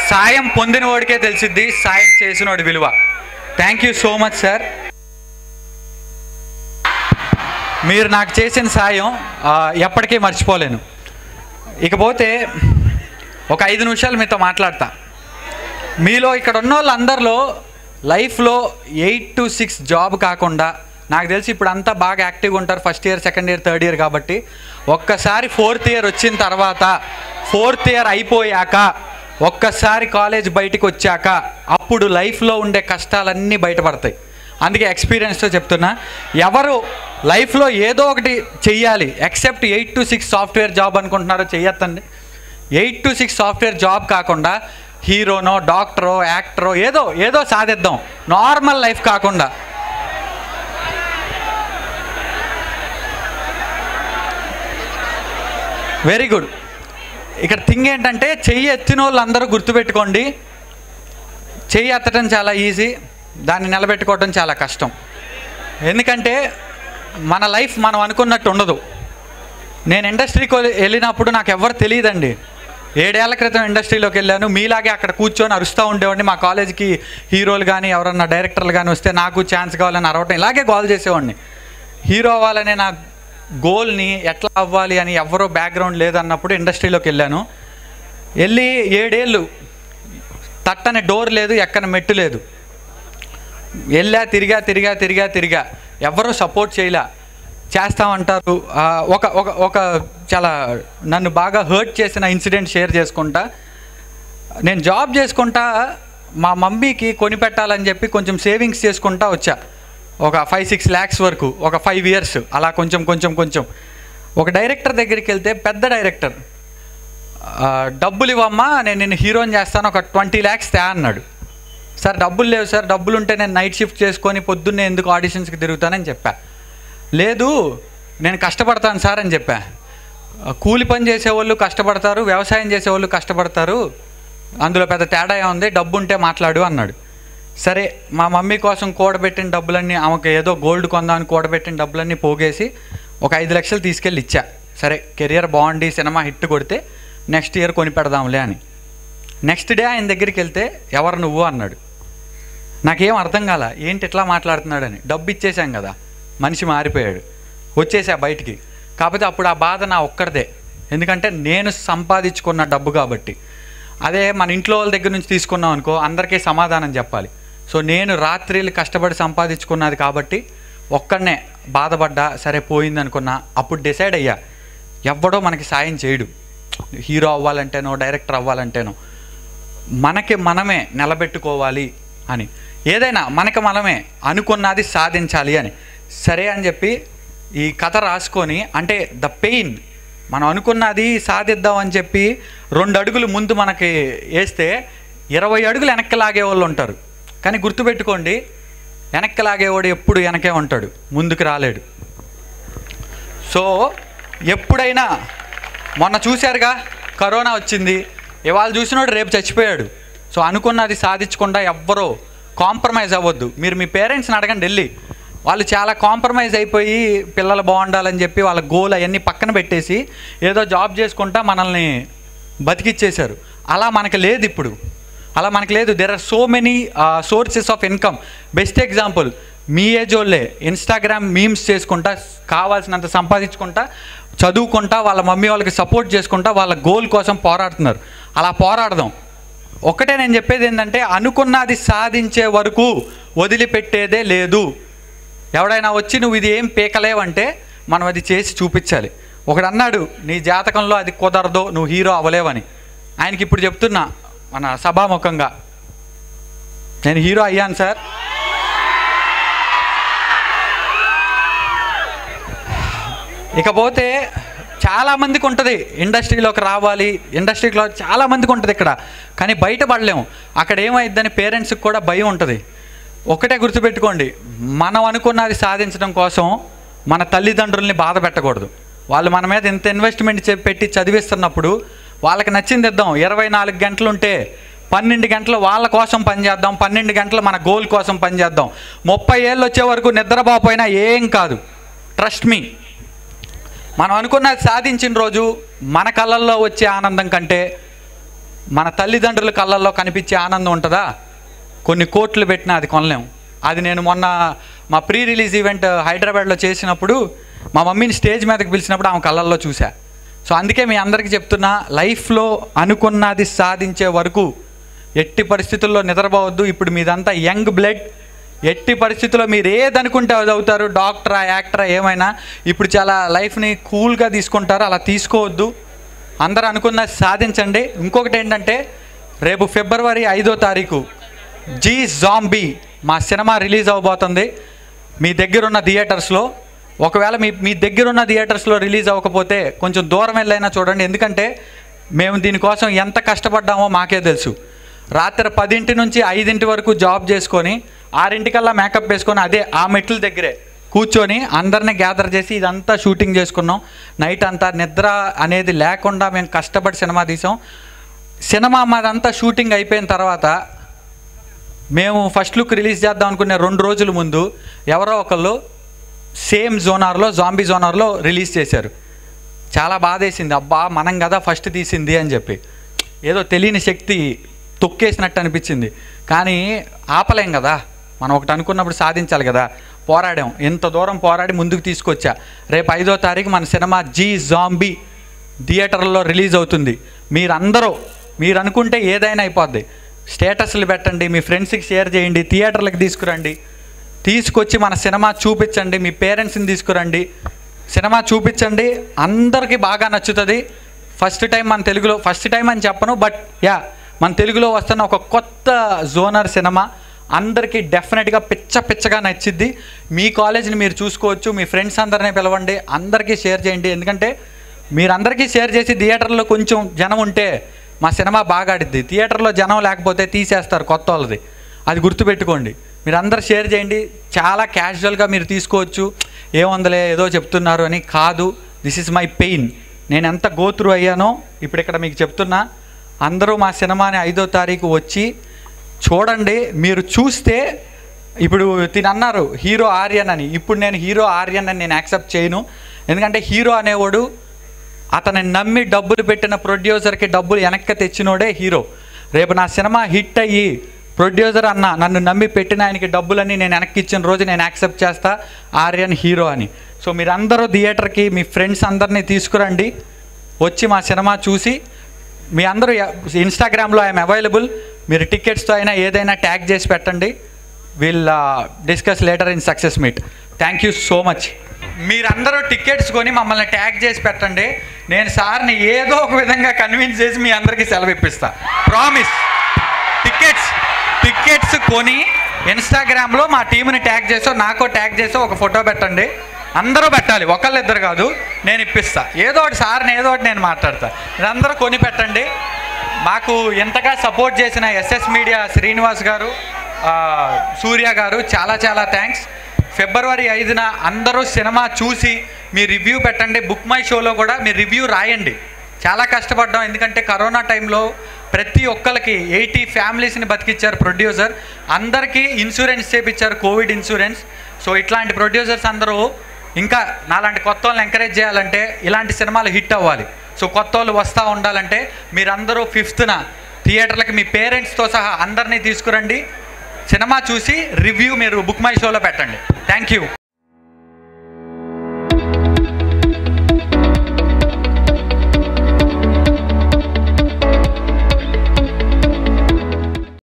సాయం పొందిన వాడికే తెలిసిద్ది సాయం చేసినోడి విలువ thank you so much sir మీరు నాకు చేసిన సాయం ఆ, ఎప్పటికీ మర్చిపోలేను ఇకపోతే ఒక ఐదు నిమిషాలు మీతో మాట్లాడతా మీలో ఇక్కడ ఉన్న వాళ్ళందరిలో లైఫ్లో ఎయిట్ టు సిక్స్ జాబ్ కాకుండా నాకు తెలిసి ఇప్పుడు అంతా బాగా యాక్టివ్గా ఉంటారు first year second year third year కాబట్టి ఒక్కసారి ఫోర్త్ ఇయర్ వచ్చిన తర్వాత ఫోర్త్ ఇయర్ అయిపోయాక ఒక్కసారి కాలేజ్ బయటికి వచ్చాక అప్పుడు లైఫ్లో ఉండే కష్టాలన్నీ బయటపడతాయి అందుకే ఎక్స్పీరియన్స్తో చెప్తున్నా ఎవరు లైఫ్లో ఏదో ఒకటి చెయ్యాలి except eight to six software job అనుకుంటున్నారో చెయ్యొద్దండి eight to six software job కాకుండా హీరోనో డాక్టరో యాక్టరో ఏదో ఏదో సాధిద్దాం నార్మల్ లైఫ్ కాకుండా వెరీ గుడ్ ఇక్కడ థింగ్ ఏంటంటే చెయ్యి ఎత్తిన వాళ్ళు అందరూ గుర్తుపెట్టుకోండి చెయ్యి ఎత్తడం చాలా ఈజీ దాన్ని నిలబెట్టుకోవడం చాలా కష్టం ఎందుకంటే మన లైఫ్ మనం అనుకున్నట్టు ఉండదు నేను ఇండస్ట్రీకి వెళ్ళి- వెళ్ళినప్పుడు నాకు ఎవరు తెలియదండి ఏడేళ్ల క్రితం ఇండస్ట్రీలోకి వెళ్ళాను మీలాగే అక్కడ కూర్చొని అరుస్తూ ఉండేవాడిని మా కాలేజీకి హీరోలు కానీ ఎవరన్నా డైరెక్టర్లు కానీ వస్తే నాకు ఛాన్స్ కావాలని అరవటం ఇలాగే గోల్ చేసేవాడిని హీరో అవ్వాలనే నా గోల్ని ఎట్లా అవ్వాలి అని ఎవరో బ్యాక్గ్రౌండ్ లేదన్నప్పుడు ఇండస్ట్రీలోకి వెళ్ళాను వెళ్ళి ఏడేళ్ళు తట్టని డోర్ లేదు ఎక్కని మెట్టు లేదు వెళ్ళా తిరిగా తిరిగా తిరిగా తిరిగా ఎవరు సపోర్ట్ చేయలే చేస్తామంటారు ఆ, ఒక ఒక ఒక చాలా నన్ను బాగా హర్ట్ చేసిన ఇన్సిడెంట్ షేర్ చేసుకుంటా నేను జాబ్ చేసుకుంటా మా మమ్మీకి కొని పెట్టాలని చెప్పి కొంచెం సేవింగ్స్ చేసుకుంటా వచ్చా ఒక ఫైవ్ సిక్స్ ల్యాక్స్ వరకు ఒక ఫైవ్ ఇయర్స్ అలా కొంచెం కొంచెం కొంచెం ఒక డైరెక్టర్ దగ్గరికి వెళ్తే పెద్ద డైరెక్టర్ ఆ, డబ్బులు ఇవ్వమ్మా నేను నిన్ను హీరోని చేస్తాను ఒక ట్వంటీ ల్యాక్స్ తే అన్నాడు సార్ డబ్బులు లేవు సార్ డబ్బులు ఉంటే నేను నైట్ షిఫ్ట్ చేసుకొని పొద్దున్నే ఎందుకు ఆడిషన్స్కి తిరుగుతానని చెప్పా లేదు నేను కష్టపడతాను సార్ అని చెప్పా ఆ, కూలి పని చేసేవాళ్ళు కష్టపడతారు వ్యవసాయం చేసేవాళ్ళు కష్టపడతారు అందులో పెద్ద తేడా ఏముంది డబ్బు ఉంటే మాట్లాడు అన్నాడు సరే మా మమ్మీ కోసం కూడబెట్టిన డబ్బులన్నీ ఆమెకు ఏదో గోల్డ్ కొందామని కూడబెట్టిన డబ్బులన్నీ పోగేసి ఒక ఐదు లక్షలు తీసుకెళ్ళి ఇచ్చా సరే కెరియర్ బాగుండి సినిమా హిట్ కొడితే నెక్స్ట్ ఇయర్ కొని పెడదాంలే అని నెక్స్ట్ డే ఆయన దగ్గరికి వెళ్తే ఎవరు నువ్వు అన్నాడు నాకేం అర్థం కాల ఏంటి ఇట్లా మాట్లాడుతున్నాడని డబ్బు ఇచ్చేసాం కదా మనిషి మారిపోయాడు వచ్చేసా బయటికి కాకపోతే అప్పుడు ఆ బాధ నా ఒక్కడిదే ఎందుకంటే నేను సంపాదించుకున్న డబ్బు కాబట్టి అదే మన ఇంట్లో వాళ్ళ దగ్గర నుంచి తీసుకున్నాం అనుకో అందరికీ సమాధానం చెప్పాలి సో నేను రాత్రిళ్ళు కష్టపడి సంపాదించుకున్నది కాబట్టి ఒక్కడనే బాధపడ్డా సరే పోయింది అనుకున్నా అప్పుడు డిసైడ్ అయ్యా ఎవ్వడో మనకి సాయం చేయడు హీరో అవ్వాలంటేనో డైరెక్టర్ అవ్వాలంటేనో మనకి మనమే నిలబెట్టుకోవాలి అని ఏదైనా మనకి మనమే అనుకున్నది సాధించాలి అని సరే అని చెప్పి ఈ కథ రాసుకొని అంటే ద పెయిన్ మనం అనుకున్నది సాధిద్దాం అని చెప్పి రెండు అడుగులు ముందు మనకి వేస్తే ఇరవై అడుగులు వెనక్కి లాగే వాళ్ళు ఉంటారు కానీ గుర్తుపెట్టుకోండి వెనక్కి లాగేవాడు ఎప్పుడు వెనకే ఉంటాడు ముందుకు రాలేడు సో ఎప్పుడైనా మొన్న చూశారుగా కరోనా వచ్చింది ఇవాళ చూసినోడు రేపు చచ్చిపోయాడు సో అనుకున్నది సాధించకుండా ఎవ్వరూ కాంప్రమైజ్ అవ్వద్దు మీరు మీ పేరెంట్స్ని అడగండి వెళ్ళి వాళ్ళు చాలా కాంప్రమైజ్ అయిపోయి పిల్లలు బాగుండాలని చెప్పి వాళ్ళ గోల్ అవన్నీ పక్కన పెట్టేసి ఏదో జాబ్ చేసుకుంటా మనల్ని బతికిచ్చేశారు అలా మనకి లేదు ఇప్పుడు అలా మనకి లేదు there are so many sources of income best example మీ ఏజ్ వాళ్ళే ఇన్స్టాగ్రామ్ మీమ్స్ చేసుకుంటా కావాల్సినంత సంపాదించుకుంటా చదువుకుంటా వాళ్ళ మమ్మీ వాళ్ళకి సపోర్ట్ చేసుకుంటా వాళ్ళ గోల్ కోసం పోరాడుతున్నారు అలా పోరాడదాం ఒకటే నేను చెప్పేది ఏంటంటే అనుకున్నది సాధించే వరకు వదిలిపెట్టేదే లేదు ఎవడైనా వచ్చి నువ్వు ఇది ఏం పీకలేవంటే మనం అది చేసి చూపించాలి ఒకడు అన్నాడు నీ జాతకంలో అది కుదరదు నువ్వు హీరో అవ్వలేవని ఆయనకి ఇప్పుడు చెప్తున్నా మన సభాముఖంగా నేను హీరో అయ్యాను సార్ ఇకపోతే చాలా మందికి ఉంటుంది ఇండస్ట్రీలోకి రావాలి ఇండస్ట్రీలో చాలా మందికి ఉంటుంది ఇక్కడ కానీ బయటపడలేము అక్కడ ఏమైందని పేరెంట్స్కి కూడా భయం ఉంటుంది ఒకటే గుర్తుపెట్టుకోండి మనం అనుకున్నది సాధించడం కోసం మన తల్లిదండ్రుల్ని బాధ పెట్టకూడదు వాళ్ళు మన మీద ఇంత ఇన్వెస్ట్మెంట్ చె- పెట్టి చదివిస్తున్నప్పుడు వాళ్ళకి నచ్చింది ఇద్దాం ఇరవై నాలుగు గంటలు ఉంటే పన్నెండు గంటలు వాళ్ళ కోసం పనిచేద్దాం పన్నెండు గంటలు మన గోల్ కోసం పనిచేద్దాం ముప్పై ఏళ్ళు వచ్చే వరకు నిద్రపోపోయినా ఏం కాదు ట్రస్ట్ మీ మనం అనుకున్నది సాధించిన రోజు మన కళ్ళల్లో వచ్చే ఆనందం కంటే మన తల్లిదండ్రుల కళ్ళల్లో కనిపించే ఆనందం ఉంటుందా కొన్ని కోట్లు పెట్టినా అది కొనలేం అది నేను మొన్న మా ప్రీ రిలీజ్ ఈవెంట్ హైదరాబాద్లో చేసినప్పుడు మా మమ్మీని స్టేజ్ మీదకి పిలిచినప్పుడు ఆమె కళ్ళల్లో చూసా సో అందుకే మీ అందరికీ చెప్తున్నా లైఫ్లో అనుకున్నది సాధించే వరకు ఎట్టి పరిస్థితుల్లో నిద్రపోవద్దు ఇప్పుడు మీదంతా యంగ్ బ్లడ్ ఎట్టి పరిస్థితుల్లో మీరు ఏది అనుకుంటే అది అవుతారు డాక్టరా యాక్టరా ఏమైనా ఇప్పుడు చాలా లైఫ్ని కూల్గా తీసుకుంటారు అలా తీసుకోవద్దు అందరూ అనుకున్నది సాధించండి ఇంకొకటి ఏంటంటే రేపు ఫిబ్రవరి ఐదో తారీఖు జీ జాంబీ మా సినిమా రిలీజ్ అవబోతుంది మీ దగ్గరున్న థియేటర్స్లో ఒకవేళ మీ మీ దగ్గరున్న థియేటర్స్లో రిలీజ్ అవ్వకపోతే కొంచెం దూరం వెళ్ళైనా చూడండి ఎందుకంటే మేము దీనికోసం ఎంత కష్టపడ్డామో మాకే తెలుసు రాత్రి పదింటి నుంచి ఐదింటి వరకు జాబ్ చేసుకొని ఆరింటికల్లా మేకప్ వేసుకొని అదే ఆ మెట్ల దగ్గరే కూర్చొని అందరినీ గ్యాదర్ చేసి ఇదంతా షూటింగ్ చేసుకున్నాం నైట్ అంతా నిద్ర అనేది లేకుండా మేము కష్టపడి సినిమా తీసాం సినిమా మాదంతా షూటింగ్ అయిపోయిన తర్వాత మేము ఫస్ట్ లుక్ రిలీజ్ చేద్దాం అనుకునే రెండు రోజుల ముందు ఎవరో ఒకళ్ళు సేమ్ జోనార్లో జాంబీ జోనార్లో రిలీజ్ చేశారు చాలా బాధేసింది అబ్బా మనం కదా ఫస్ట్ తీసింది అని చెప్పి ఏదో తెలియని శక్తి తొక్కేసినట్టు అనిపించింది కానీ ఆపలేం కదా మనం ఒకటి అనుకున్నప్పుడు సాధించాలి కదా పోరాడాం ఇంత దూరం పోరాడి ముందుకు తీసుకొచ్చా రేపు ఐదో తారీఖు మన సినిమా జీ జాంబీ థియేటర్లో రిలీజ్ అవుతుంది మీరందరూ మీరు అనుకుంటే ఏదైనా అయిపోద్ది స్టేటస్లు పెట్టండి మీ ఫ్రెండ్స్కి షేర్ చేయండి థియేటర్లకు తీసుకురండి తీసుకొచ్చి మన సినిమా చూపించండి మీ పేరెంట్స్ని తీసుకురండి సినిమా చూపించండి అందరికీ బాగా నచ్చుతుంది ఫస్ట్ టైం మన తెలుగులో ఫస్ట్ టైం అని చెప్పను బట్ యా మన తెలుగులో వస్తున్న ఒక కొత్త జోనర్ సినిమా అందరికీ డెఫినెట్గా పిచ్చ పిచ్చగా నచ్చిద్ది మీ కాలేజ్ని మీరు చూసుకోవచ్చు మీ ఫ్రెండ్స్ అందరినీ పిలవండి అందరికీ షేర్ చేయండి ఎందుకంటే మీరందరికీ షేర్ చేసి థియేటర్లో కొంచెం జనం ఉంటే మా సినిమా బాగా ఆడిద్ది థియేటర్లో జనం లేకపోతే తీసేస్తారు కొత్త వాళ్ళది అది గుర్తుపెట్టుకోండి మీరు అందరు షేర్ చేయండి చాలా క్యాజువల్గా మీరు తీసుకోవచ్చు ఏముందలే ఏదో చెప్తున్నారు అని కాదు దిస్ ఇస్ మై పెయిన్ నేను ఎంత గోత్రు అయ్యానో ఇప్పుడు ఇక్కడ మీకు చెప్తున్నా అందరూ మా సినిమాని ఐదో తారీఖు వచ్చి చూడండి మీరు చూస్తే ఇప్పుడు తిని అన్నారు హీరో ఆర్యన్ అని ఇప్పుడు నేను హీరో ఆర్యన్ అని నేను యాక్సెప్ట్ చేయను ఎందుకంటే హీరో అనేవాడు అతన్ని నమ్మి డబ్బులు పెట్టిన ప్రొడ్యూసర్కి డబ్బులు వెనక్కి తెచ్చినోడే హీరో రేపు నా సినిమా హిట్ అయ్యి ప్రొడ్యూసర్ అన్న నన్ను నమ్మి పెట్టిన ఆయనకి డబ్బులన్నీ నేను వెనక్కి ఇచ్చిన రోజు నేను యాక్సెప్ట్ చేస్తా ఆర్యన్ హీరో అని సో మీరందరూ థియేటర్కి మీ ఫ్రెండ్స్ అందరినీ తీసుకురండి వచ్చి మా సినిమా చూసి మీ అందరూ ఇన్స్టాగ్రామ్లో ఐఎమ్ అవైలబుల్ మీరు టికెట్స్తో అయినా ఏదైనా ట్యాగ్ చేసి పెట్టండి will discuss later in success meet thank you so much మీరందరూ టికెట్స్ కొని మమ్మల్ని ట్యాగ్ చేసి పెట్టండి నేను సార్ని ఏదో ఒక విధంగా కన్విన్స్ చేసి మీ అందరికీ సెలవు ఇప్పిస్తా ప్రామిస్ టికెట్స్ టికెట్స్ కొని ఇన్స్టాగ్రామ్లో మా టీంని ట్యాగ్ చేసో నాకో ట్యాగ్ చేసో ఒక ఫోటో పెట్టండి అందరూ పెట్టాలి ఒకళ్ళిద్దరు కాదు నేను ఇప్పిస్తా ఏదో ఒకటి సార్ని ఏదో ఒకటి నేను మాట్లాడతా మీరందరూ కొని పెట్టండి మాకు ఎంతగా సపోర్ట్ చేసిన ఎస్ఎస్ మీడియా శ్రీనివాస్ గారు ఆ, సూర్య గారు చాలా చాలా థ్యాంక్స్ ఫిబ్రవరి ఐదున అందరూ సినిమా చూసి మీ రివ్యూ పెట్టండి బుక్ మై షోలో కూడా మీ రివ్యూ రాయండి చాలా కష్టపడ్డాం ఎందుకంటే కరోనా టైంలో ప్రతి ఒక్కరికి ఎయిటీ ఫ్యామిలీస్ని బతికిచ్చారు ప్రొడ్యూసర్ అందరికీ ఇన్సూరెన్స్ చేపించారు కోవిడ్ ఇన్సూరెన్స్ సో ఇట్లాంటి ప్రొడ్యూసర్స్ అందరూ ఇంకా నాలాంటి కొత్త వాళ్ళని ఎంకరేజ్ చేయాలంటే ఇలాంటి సినిమాలు హిట్ అవ్వాలి సో కొత్త వాళ్ళు వస్తూ ఉండాలంటే మీరందరూ ఫిఫ్త్న థియేటర్లకి మీ పేరెంట్స్తో సహా అందరినీ తీసుకురండి సినిమా చూసి రివ్యూ మీరు బుక్ మై షోలో పెట్టండి థ్యాంక్ యూ